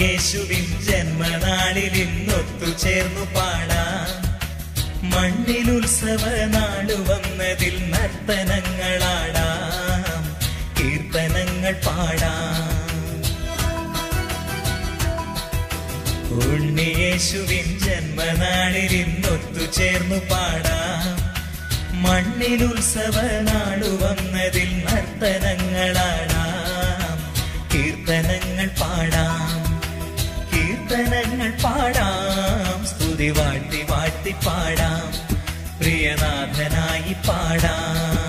ഉണ്ണിയേശുവിൻ ജന്മനാളിൽ ഇന്നൊത്തു ചേർന്നു പാടാം മണ്ണിൽ ഉത്സവ നാളു വന്നതിൽ നർത്തനങ്ങളാടാം കീർത്തനങ്ങൾ പാടാം ഉണ്ണിയേശുവിൻ ജന്മനാളിൽ ഇന്നൊത്തു ചേർന്നു പാടാം മണ്ണിൽ ഉത്സവ നാളു വന്നതിൽ നർത്തനങ്ങളാടാം കീർത്തനങ്ങൾ പാടാം കീർത്തനങ്ങൾ പാടാം സ്തുതി വാഴ്ത്തി വാഴ്ത്തി പാടാം പ്രിയനാഥനായി പാടാം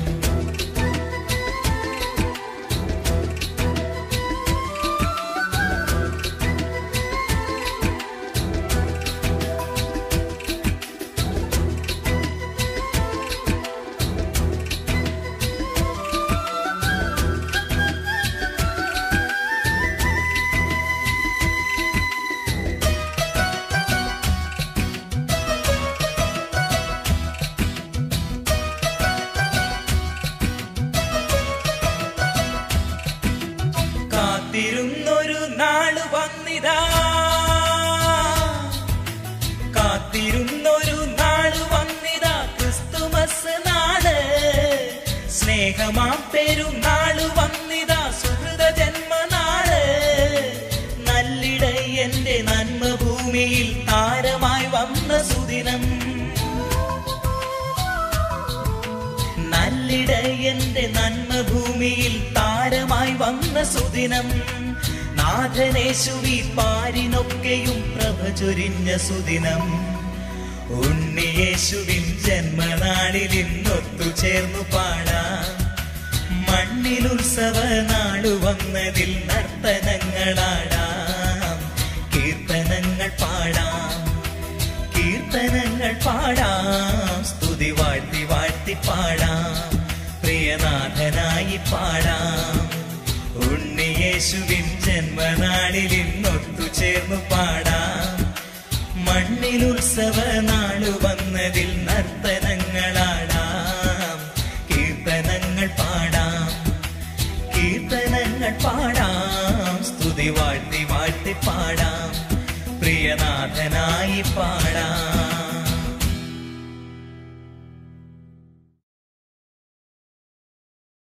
കാത്തിരുന്നൊരു നാള് വന്നിതാ കാത്തിരുന്നൊരു നാള് വന്നിതാ ക്രിസ്തുമസ് നാള് സ്നേഹമാം പെരുന്നാള് വന്നിതാ സുഹൃത ജന്മനാള് നല്ലിട എന്റെ നന്മ ഭൂമിയിൽ താരമായി വന്ന സുദിനം നല്ലിട എന്റെ നന്മ ഭൂമിയിൽ താരമായി വന്ന സുദിനം നാഥനേശുവി പാരിനൊക്കെയും പ്രഭ ചൊരിഞ്ഞ സുദിനം ഉണ്ണിയേശുവിൻ ജന്മനാളിൽ ഇന്നൊത്തു ചേർന്നു പാടാം മണ്ണിൽ ഉത്സവ നാളു വന്നതിൽ നർത്തനങ്ങളാടാം കീർത്തനങ്ങൾ പാടാം കീർത്തനങ്ങൾ പാടാം സ്തുതി വാഴ്ത്തി വാഴ്ത്തി പാടാം പ്രിയനാഥനായി പാടാം ഉണ്ണിയേശുവിൻ ജന്മനാളിൽ ഇന്നൊത്തു ചേർന്നു പാടാം മണ്ണിൽ ഉത്സവ നാളു വന്നതിൽ നർത്തനങ്ങളാടാം കീർത്തനങ്ങൾ പാടാം കീർത്തനങ്ങൾ പാടാം സ്തുതി വാഴ്ത്തി വാഴ്ത്തി പാടാം പ്രിയനാഥനായി പാടാം